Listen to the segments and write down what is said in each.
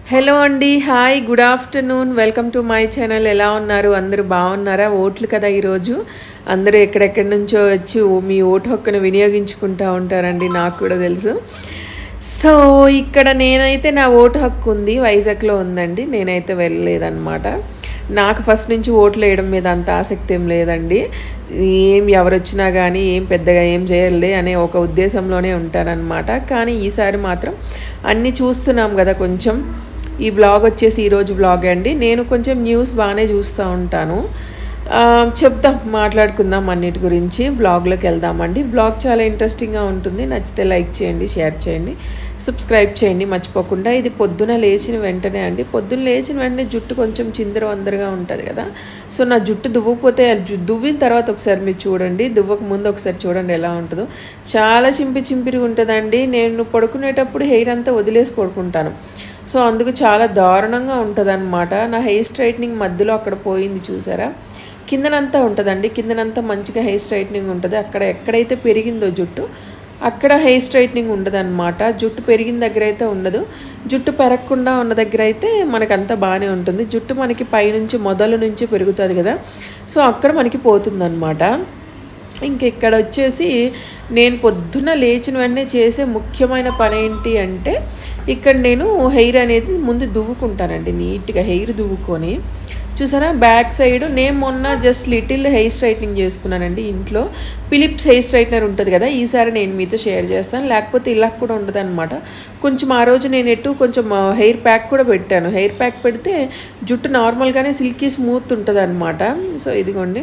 hello అండి hi good afternoon welcome to my channel ఎలా ఉన్నారు అందరూ బాగున్నారా ఓట్లు కదా ఈరోజు అందరూ ఎక్కడెక్కడి నుంచో వచ్చి ఓ మీ ఓటు హక్కును వినియోగించుకుంటూ ఉంటారండి నాకు కూడా తెలుసు సో ఇక్కడ నేనైతే నా ఓటు హక్కు ఉంది వైజాగ్లో ఉందండి నేనైతే వెళ్ళలేదన్నమాట నాకు ఫస్ట్ నుంచి ఓట్లు వేయడం మీద అంత ఆసక్తి ఏం లేదండి ఏం ఎవరు వచ్చినా కానీ ఏం పెద్దగా ఏం చేయలే అనే ఒక ఉద్దేశంలోనే ఉంటానన్నమాట కానీ ఈసారి మాత్రం అన్నీ చూస్తున్నాం కదా కొంచెం ఈ వ్లాగ్ వచ్చేసి ఈరోజు వ్లాగ్ అండి నేను కొంచెం న్యూస్ బాగానే చూస్తూ ఉంటాను ఆ, చెప్దాం మాట్లాడుకుందాం అన్నిటి గురించి వ్లాగ్లోకి వెళ్దామండి వ్లాగ్ చాలా ఇంట్రెస్టింగ్గా ఉంటుంది నచ్చితే లైక్ చేయండి షేర్ చేయండి సబ్స్క్రైబ్ చేయండి మర్చిపోకుండా ఇది పొద్దున లేచిన వెంటనే అండి పొద్దున లేచిన వెంటనే జుట్టు కొంచెం చిందర వందరగా ఉంటుంది కదా సో నా జుట్టు దువ్వకపోతే ఆ జు- దువ్విన తర్వాత ఒకసారి మీరు చూడండి దువ్వక ముందు ఒకసారి చూడండి ఎలా ఉంటుందో చాలా చింపి చింపిరిగా ఉంటుందండి నేను పడుకునేటప్పుడు హెయిర్ అంతా వదిలేసి పడుకుంటాను సో అందుకు చాలా దారుణంగా ఉంటుంది నా హెయిర్ స్ట్రైట్నింగ్ మధ్యలో అక్కడ పోయింది చూసారా కిందనంతా ఉంటుందండి కిందనంతా మంచిగా హెయిర్ స్ట్రైట్నింగ్ ఉంటుంది అక్కడ ఎక్కడైతే పెరిగిందో జుట్టు అక్కడ హెయిర్ స్ట్రైట్నింగ్ ఉండదన్నమాట జుట్టు పెరిగిన దగ్గర అయితే ఉండదు జుట్టు పెరగకుండా ఉన్న దగ్గర అయితే మనకంతా బాగానే ఉంటుంది జుట్టు మనకి పైనుంచి మొదలు నుంచి పెరుగుతుంది కదా సో అక్కడ మనకి పోతుందన్నమాట ఇంక ఇక్కడ వచ్చేసి నేను పొద్దున్న లేచిన వెంటనే చేసే ముఖ్యమైన పని ఏంటి అంటే ఇక్కడ నేను హెయిర్ అనేది ముందు దువ్వుకుంటానండి నీట్గా హెయిర్ దువ్వుకొని చూసారా బ్యాక్ సైడ్ నేను మొన్న జస్ట్ లిటిల్ హెయిర్ స్ట్రైట్నింగ్ చేసుకున్నానండి ఇంట్లో ఫిలిప్స్ హెయిర్ స్ట్రైట్నర్ ఉంటుంది కదా ఈసారి నేను మీతో షేర్ చేస్తాను లేకపోతే ఇలా కూడా ఉండదు అనమాట కొంచెం ఆ రోజు నేను ఎటు కొంచెం హెయిర్ ప్యాక్ కూడా పెట్టాను హెయిర్ ప్యాక్ పెడితే జుట్టు నార్మల్గానే సిల్కీ స్మూత్ ఉంటుంది అనమాట సో ఇదిగోండి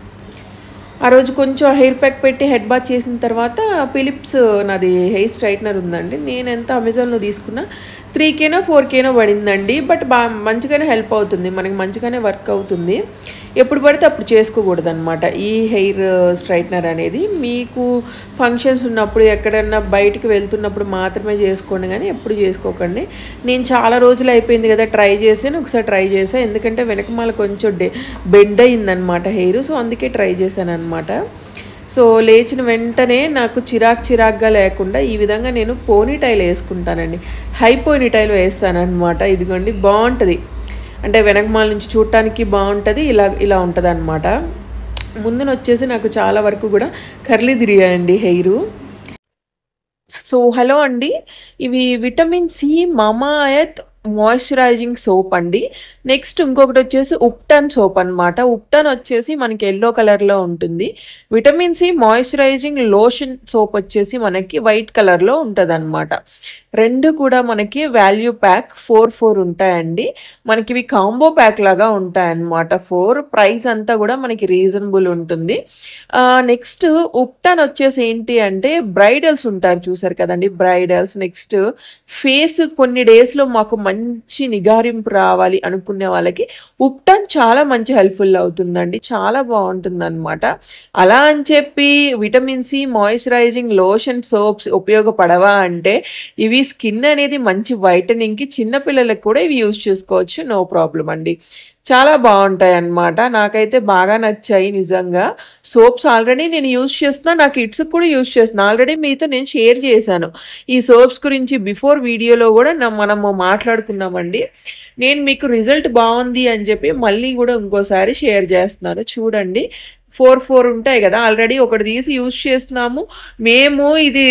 ఆ రోజు కొంచెం హెయిర్ ప్యాక్ పెట్టి హెడ్ బాత్ చేసిన తర్వాత ఫిలిప్స్ నాది హెయిర్ స్ట్రైట్నర్ ఉందండి నేను ఎంత అమెజాన్లో తీసుకున్నా త్రీ కేనో ఫోర్ కేనో పడిందండి బట్ బా మంచిగానే హెల్ప్ అవుతుంది మనకి మంచిగానే వర్క్ అవుతుంది ఎప్పుడు పడితే అప్పుడు చేసుకోకూడదు అనమాట ఈ హెయిర్ స్ట్రైట్నర్ అనేది మీకు ఫంక్షన్స్ ఉన్నప్పుడు ఎక్కడన్నా బయటికి వెళ్తున్నప్పుడు మాత్రమే చేసుకోండి కానీ ఎప్పుడు చేసుకోకండి నేను చాలా రోజులు అయిపోయింది కదా ట్రై చేసాను ఒకసారి ట్రై చేసాను ఎందుకంటే వెనకమాల కొంచెం డె బెండ్ అయిందనమాట హెయిర్ సో అందుకే ట్రై చేశాను అనమాట సో లేచిన వెంటనే నాకు చిరాక్ చిరాక్గా లేకుండా ఈ విధంగా నేను పోనీటైల్ వేసుకుంటానండి హై పోనీటైల్ వేస్తానన్నమాట ఇదిగోండి బాగుంటుంది అంటే వెనకమాల నుంచి చూడటానికి బాగుంటుంది ఇలా ఇలా ఉంటుంది అనమాట ముందున వచ్చేసి నాకు చాలా వరకు కూడా కర్లీ తిరిగాయండి హెయిరు సో హలో అండి ఇవి vitamin C Mamaearth moisturising soap అండి నెక్స్ట్ ఇంకొకటి వచ్చేసి ఉప్టన్ సోప్ అన్నమాట ఉప్టన్ వచ్చేసి మనకి ఎల్లో కలర్లో ఉంటుంది vitamin C moisturising lotion soap వచ్చేసి మనకి వైట్ కలర్లో ఉంటుంది రెండు కూడా మనకి వాల్యూ ప్యాక్ ఫోర్ ఫోర్ ఉంటాయండి మనకి ఇవి కాంబో ప్యాక్ లాగా ఉంటాయన్నమాట ఫోర్ ప్రైస్ అంతా కూడా మనకి రీజనబుల్ ఉంటుంది నెక్స్ట్ ఉప్టన్ వచ్చేసి ఏంటి అంటే బ్రైడల్స్ ఉంటారు చూసారు కదండి బ్రైడల్స్ నెక్స్ట్ ఫేస్ కొన్ని డేస్లో మాకు మంచి నిగారింపు రావాలి అనుకునే వాళ్ళకి ఉప్టన్ చాలా మంచి హెల్ప్ఫుల్ అవుతుందండి చాలా బాగుంటుంది అనమాట అలా అని చెప్పి vitamin C moisturising lotion soaps ఉపయోగపడవా అంటే ఇవి స్కిన్ అనేది మంచి వైటనింగ్కి చిన్నపిల్లలకు కూడా ఇవి యూజ్ చేసుకోవచ్చు నో ప్రాబ్లం అండి చాలా బాగుంటాయి అన్నమాట నాకైతే బాగా నచ్చాయి నిజంగా సోప్స్ ఆల్రెడీ నేను యూజ్ చేస్తున్నా నా కిడ్స్ కూడా యూజ్ చేస్తున్నా ఆల్రెడీ మీతో నేను షేర్ చేశాను ఈ సోప్స్ గురించి బిఫోర్ వీడియోలో కూడా నా- మనము మాట్లాడుకున్నామండి నేను మీకు రిజల్ట్ బాగుంది అని చెప్పి మళ్ళీ కూడా ఇంకోసారి షేర్ చేస్తున్నాను చూడండి ఫోర్ ఫోర్ ఉంటాయి కదా ఆల్రెడీ ఒకటి తీసి యూజ్ చేస్తున్నాము మేము ఇది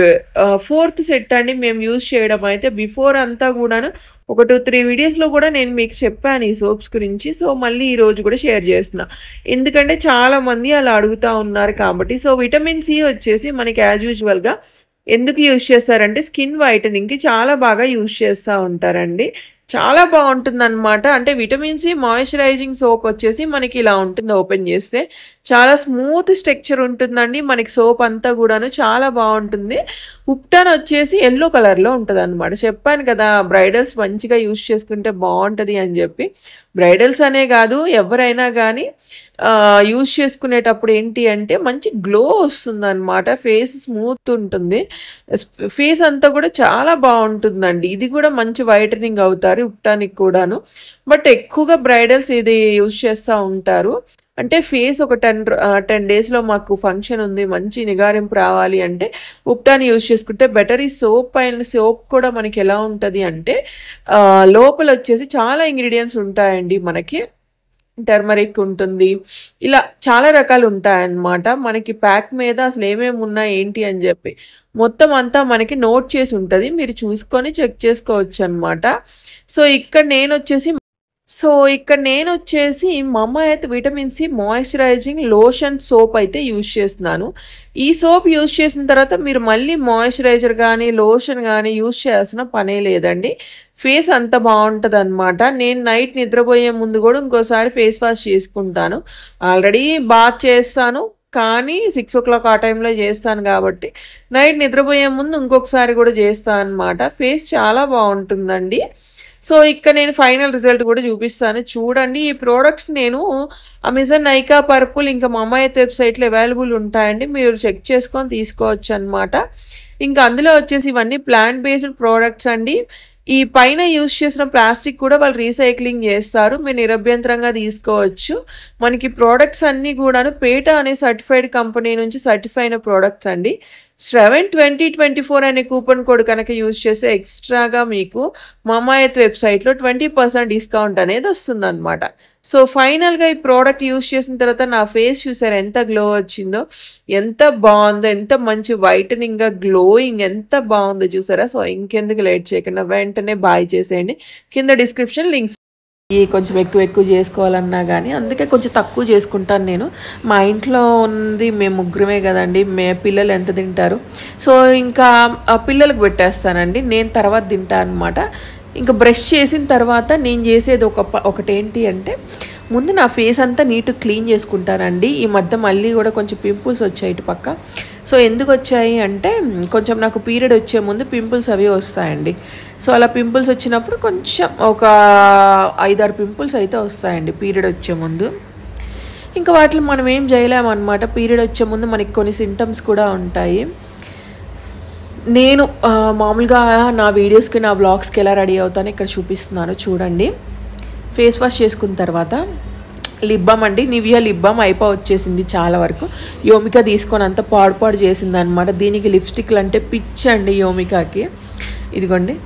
ఫోర్త్ సెట్ అండి మేము యూజ్ చేయడం అయితే బిఫోర్ అంతా కూడాను ఒక టూ త్రీ వీడియోస్లో కూడా నేను మీకు చెప్పాను ఈ సోప్స్ గురించి సో మళ్ళీ ఈ రోజు కూడా షేర్ చేస్తున్నా ఎందుకంటే చాలా మంది అలా అడుగుతా ఉన్నారు కాబట్టి సో విటమిన్ సి వచ్చేసి మనకి యాజ్ యూజువల్గా ఎందుకు యూజ్ చేస్తారంటే స్కిన్ వైటనింగ్కి చాలా బాగా యూజ్ చేస్తూ ఉంటారండి చాలా బాగుంటుంది అనమాట అంటే విటమిన్ సి మాయిశ్చరైజింగ్ సోప్ వచ్చేసి మనకి ఇలా ఉంటుంది ఓపెన్ చేస్తే చాలా స్మూత్ స్ట్రక్చర్ ఉంటుందండి మనకి సోప్ అంతా కూడాను చాలా బాగుంటుంది ఉప్టాన్ వచ్చేసి ఎల్లో కలర్లో ఉంటుంది అనమాట చెప్పాను కదా బ్రైడల్స్ మంచిగా యూజ్ చేసుకుంటే బాగుంటుంది అని చెప్పి బ్రైడల్స్ అనే కాదు ఎవరైనా కానీ యూజ్ చేసుకునేటప్పుడు ఏంటి అంటే మంచి గ్లో వస్తుంది అనమాట ఫేస్ స్మూత్ ఉంటుంది ఫేస్ అంతా కూడా చాలా బాగుంటుందండి ఇది కూడా మంచి వైటనింగ్ అవుతారు ఉప్టానికి కూడాను బట్ ఎక్కువగా బ్రైడల్స్ ఇది యూజ్ చేస్తూ ఉంటారు అంటే ఫేస్ ఒక టెన్ టెన్ డేస్లో మాకు ఫంక్షన్ ఉంది మంచి నిగారింపు రావాలి అంటే ఉప్టాని యూజ్ చేసుకుంటే బెటర్ ఈ సోప్ అండ్ సోప్ కూడా మనకి ఎలా ఉంటుంది అంటే ఆ, లోపల వచ్చేసి చాలా ఇంగ్రీడియంట్స్ ఉంటాయండి మనకి టర్మరిక్ ఉంటుంది ఇలా చాలా రకాలు ఉంటాయన్నమాట మనకి ప్యాక్ మీద అసలు ఏమేమి ఉన్నాయి ఏంటి అని చెప్పి మొత్తం అంతా మనకి నోట్ చేసి ఉంటుంది మీరు చూసుకొని చెక్ చేసుకోవచ్చు అనమాట సో ఇక్కడ నేను వచ్చేసి సో ఇక్కడ నేను వచ్చేసి మమ్మ అయితే vitamin C moisturising lotion soap అయితే యూజ్ చేస్తున్నాను ఈ సోప్ యూజ్ చేసిన తర్వాత మీరు మళ్ళీ మాయిశ్చరైజర్ కానీ లోషన్ కానీ యూజ్ చేయాల్సిన పనే లేదండి ఫేస్ అంత బాగుంటుంది అనమాట నేను నైట్ నిద్రపోయే ముందు కూడా ఇంకోసారి ఫేస్ వాష్ చేసుకుంటాను ఆల్రెడీ బాత్ చేస్తాను కానీ సిక్స్ ఓ క్లాక్ ఆ టైంలో చేస్తాను కాబట్టి నైట్ నిద్రపోయే ముందు ఇంకొకసారి కూడా చేస్తాను అనమాట ఫేస్ చాలా బాగుంటుందండి సో ఇక్కడ నేను ఫైనల్ రిజల్ట్ కూడా చూపిస్తాను చూడండి ఈ ప్రోడక్ట్స్ నేను అమెజాన్ నైకా పర్పుల్ ఇంకా మమ్మాయిత్ వెబ్సైట్లో అవైలబుల్ ఉంటాయండి మీరు చెక్ చేసుకొని తీసుకోవచ్చు అనమాట ఇంకా అందులో వచ్చేసి ఇవన్నీ ప్లాంట్ బేస్డ్ ప్రోడక్ట్స్ అండి ఈ పైన యూస్ చేసిన ప్లాస్టిక్ కూడా వాళ్ళు రీసైక్లింగ్ చేస్తారు మీరు నిరభ్యంతరంగా తీసుకోవచ్చు మనకి ప్రోడక్ట్స్ అన్నీ కూడాను పేట అనే సర్టిఫైడ్ కంపెనీ నుంచి సర్టిఫై అయిన ప్రోడక్ట్స్ అండి శ్రవెన్ ట్వంటీ ట్వంటీ ఫోర్ అనే కూపన్ కోడ్ కనుక యూజ్ చేస్తే ఎక్స్ట్రాగా మీకు మమాయత్ వెబ్సైట్లో ట్వంటీ పర్సెంట్ డిస్కౌంట్ అనేది వస్తుందన్నమాట సో ఫైనల్గా ఈ ప్రోడక్ట్ యూజ్ చేసిన తర్వాత నా ఫేస్ చూసారు ఎంత గ్లో వచ్చిందో ఎంత బాగుందో ఎంత మంచి వైటనింగ్గా గ్లోయింగ్ ఎంత బాగుందో చూసారా సో ఇంకెందుకు లేట్ చేయకుండా వెంటనే బాయ్ చేసేయండి కింద డిస్క్రిప్షన్ లింక్స్ ఈ కొంచెం ఎక్కువ ఎక్కువ చేసుకోవాలన్నా కానీ అందుకే కొంచెం తక్కువ చేసుకుంటాను నేను మా ఇంట్లో ఉంది మేము ముగ్గురమే కదండి మే పిల్లలు ఎంత తింటారు సో ఇంకా ఆ పిల్లలకు పెట్టేస్తానండి నేను తర్వాత తింటాను అనమాట ఇంకా బ్రష్ చేసిన తర్వాత నేను చేసేది ఒక ప- ఒకటేంటి అంటే ముందు నా ఫేస్ అంతా నీట్ క్లీన్ చేసుకుంటానండి ఈ మధ్య మళ్ళీ కూడా కొంచెం పింపుల్స్ వచ్చాయి ఇటు పక్క సో ఎందుకు వచ్చాయి అంటే కొంచెం నాకు పీరియడ్ వచ్చే ముందు పింపుల్స్ అవి వస్తాయండి సో అలా పింపుల్స్ వచ్చినప్పుడు కొంచెం ఒక ఐదారు పింపుల్స్ అయితే వస్తాయండి పీరియడ్ వచ్చే ముందు ఇంకా వాటిలో మనం ఏం చేయలేమన్నమాట పీరియడ్ వచ్చే ముందు మనకి కొన్ని సిమ్టమ్స్ కూడా ఉంటాయి నేను ఆ, మామూలుగా నా వీడియోస్కి నా వ్లాగ్స్కి ఎలా రెడీ అవుతానో ఇక్కడ చూపిస్తున్నాను చూడండి ఫేస్ వాష్ చేసుకున్న తర్వాత లిప్ బామ్ అండి నివియా లిప్ బామ్ అయిపో వచ్చేసింది చాలా వరకు యోమిక తీసుకొని అంత పాడు పాడు చేసింది అనమాట దీనికి లిప్స్టిక్లు అంటే పిచ్చి అండి యోమికాకి ఇదిగోండి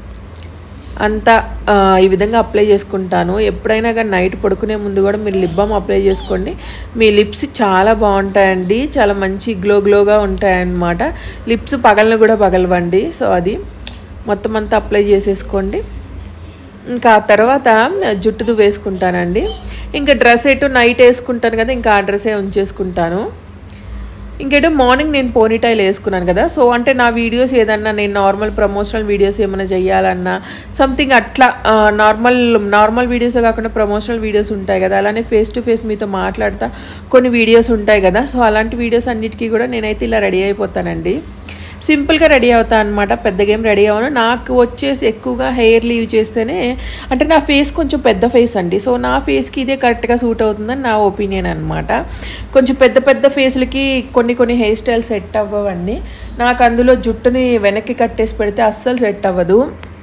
అంతా ఆ, ఈ విధంగా అప్లై చేసుకుంటాను ఎప్పుడైనా కానీ నైట్ పడుకునే ముందు కూడా మీరు లిప్ బామ్ అప్లై చేసుకోండి మీ లిప్స్ చాలా బాగుంటాయండి చాలా మంచి గ్లో గ్లోగా ఉంటాయన్నమాట లిప్స్ పగలను కూడా పగలవండి సో అది మొత్తం అంతా అప్లై చేసేసుకోండి ఇంకా ఆ తర్వాత జుట్టుదు వేసుకుంటానండి ఇంకా డ్రెస్ ఎటు నైట్ వేసుకుంటాను కదా ఇంకా ఆ డ్రెస్సే ఉంచేసుకుంటాను ఇంకేటో మార్నింగ్ నేను పోనీటైల్ వేసుకున్నాను కదా సో అంటే నా వీడియోస్ ఏదన్నా నేను నార్మల్ ప్రమోషనల్ వీడియోస్ ఏమైనా చేయాలన్నా సంథింగ్ అట్లా నార్మల్ నార్మల్ వీడియోస్ కాకుండా ప్రమోషనల్ వీడియోస్ ఉంటాయి కదా అలానే ఫేస్ టు ఫేస్ మీతో మాట్లాడతా కొన్ని వీడియోస్ ఉంటాయి కదా సో అలాంటి వీడియోస్ అన్నిటికీ కూడా నేనైతే ఇలా రెడీ అయిపోతానండి సింపుల్గా రెడీ అవుతా అనమాట పెద్దగా ఏం రెడీ అవ్వను నాకు వచ్చేసి ఎక్కువగా హెయిర్ లీవ్ చేస్తేనే అంటే నా ఫేస్ కొంచెం పెద్ద ఫేస్ అండి సో నా ఫేస్కి ఇదే కరెక్ట్గా సూట్ అవుతుందని నా ఒపీనియన్ అనమాట కొంచెం పెద్ద పెద్ద ఫేస్లకి కొన్ని కొన్ని హెయిర్ స్టైల్ సెట్ అవ్వవండి నాకు అందులో జుట్టుని వెనక్కి కట్టేసి పెడితే అస్సలు సెట్ అవ్వదు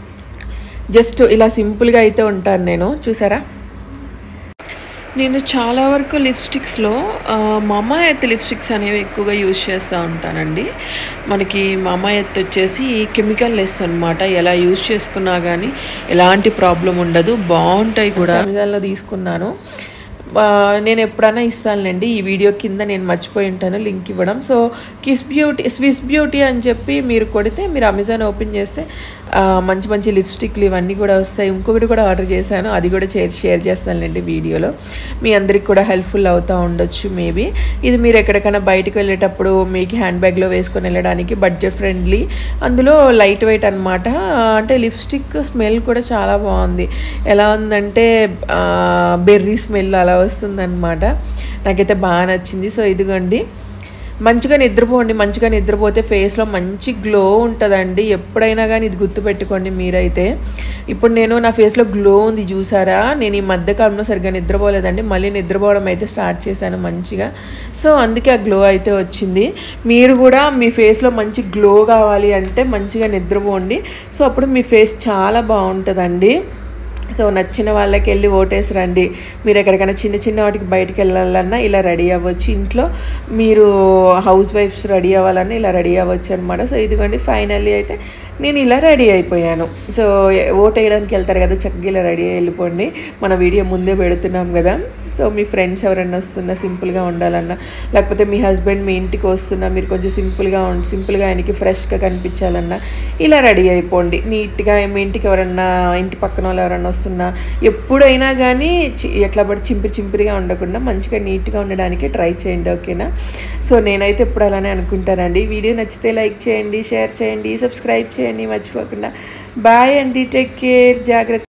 జస్ట్ ఇలా సింపుల్గా అయితే ఉంటాను నేను చూసారా నేను చాలా వరకు లిప్స్టిక్స్లో మమా ఎత్ లిప్స్టిక్స్ అనేవి ఎక్కువగా యూజ్ చేస్తూ ఉంటానండి మనకి మమా ఎత్ వచ్చేసి కెమికల్ లెస్ అనమాట ఎలా యూజ్ చేసుకున్నా కానీ ఎలాంటి ప్రాబ్లం ఉండదు బాగుంటాయి కూడా అమెజాన్లో తీసుకున్నాను ఆ, నేను ఎప్పుడైనా ఇస్తానులేండి ఈ వీడియో కింద నేను మర్చిపోయి ఉంటాను లింక్ ఇవ్వడం so Kiss Beauty Swiss Beauty అని చెప్పి మీరు కొడితే మీరు అమెజాన్ ఓపెన్ చేస్తే ఆ, మంచి మంచి లిప్స్టిక్లు ఇవన్నీ కూడా వస్తాయి ఇంకొకటి కూడా ఆర్డర్ చేశాను అది కూడా షేర్ షేర్ చేస్తానులేండి వీడియోలో మీ అందరికి కూడా హెల్ప్ఫుల్ అవుతూ ఉండొచ్చు మేబీ ఇది మీరు ఎక్కడికైనా బయటికి వెళ్ళేటప్పుడు మీకు హ్యాండ్ బ్యాగ్లో వేసుకొని వెళ్ళడానికి బడ్జెట్ ఫ్రెండ్లీ అందులో లైట్ వెయిట్ అనమాట అంటే లిప్స్టిక్ స్మెల్ కూడా చాలా బాగుంది ఎలా ఉందంటే బెర్రీ స్మెల్ అలా వస్తుందన్నమాట నాకైతే బాగా నచ్చింది సో ఇదిగోండి మంచిగా నిద్రపోండి మంచిగా నిద్రపోతే ఫేస్లో మంచి గ్లో ఉంటుందండి ఎప్పుడైనా కానీ ఇది గుర్తుపెట్టుకోండి మీరైతే ఇప్పుడు నేను నా ఫేస్లో గ్లో ఉంది చూసారా నేను ఈ మధ్యకాలంలో సరిగ్గా నిద్రపోలేదండి మళ్ళీ నిద్రపోవడం అయితే స్టార్ట్ చేశాను మంచిగా సో అందుకే ఆ గ్లో అయితే వచ్చింది మీరు కూడా మీ ఫేస్లో మంచి గ్లో కావాలి అంటే మంచిగా నిద్రపోండి సో అప్పుడు మీ ఫేస్ చాలా బాగుంటుందండి సో నచ్చిన వాళ్ళకి వెళ్ళి ఓటేసి రండి మీరు ఎక్కడికైనా చిన్న చిన్న వాటికి బయటికి వెళ్ళాలన్నా ఇలా రెడీ అవ్వచ్చు ఇంట్లో మీరు హౌస్ వైఫ్స్ రెడీ అవ్వాలన్నా ఇలా రెడీ అవ్వచ్చు అనమాట సో ఇదిగోండి ఫైనల్లీ అయితే నేను ఇలా రెడీ అయిపోయాను సో ఓట్ వేయడానికి వెళ్తారు కదా చక్కగా ఇలా రెడీ అయ్యి వెళ్ళిపోండి మన వీడియో ముందే పెడుతున్నాం కదా సో మీ ఫ్రెండ్స్ ఎవరైనా వస్తున్నా సింపుల్గా ఉండాలన్నా లేకపోతే మీ హస్బెండ్ మీ ఇంటికి వస్తున్నా మీరు కొంచెం సింపుల్గా ఉం సింపుల్గా ఆయనకి ఫ్రెష్గా కనిపించాలన్నా ఇలా రెడీ అయిపోండి నీట్గా మీ ఇంటికి ఎవరన్నా ఇంటి పక్కన వాళ్ళు ఎవరన్నా వస్తున్నా ఎప్పుడైనా కానీ చి- ఎట్లా పడి చింపిరి చింపిరిగా ఉండకుండా మంచిగా నీట్గా ఉండడానికి ట్రై చేయండి ఓకేనా సో నేనైతే ఎప్పుడు అలానే అనుకుంటానండి వీడియో నచ్చితే లైక్ చేయండి షేర్ చేయండి సబ్స్క్రైబ్ చేయండి మర్చిపోకుండా బాయ్ అండి టేక్ కేర్ జాగ్రత్త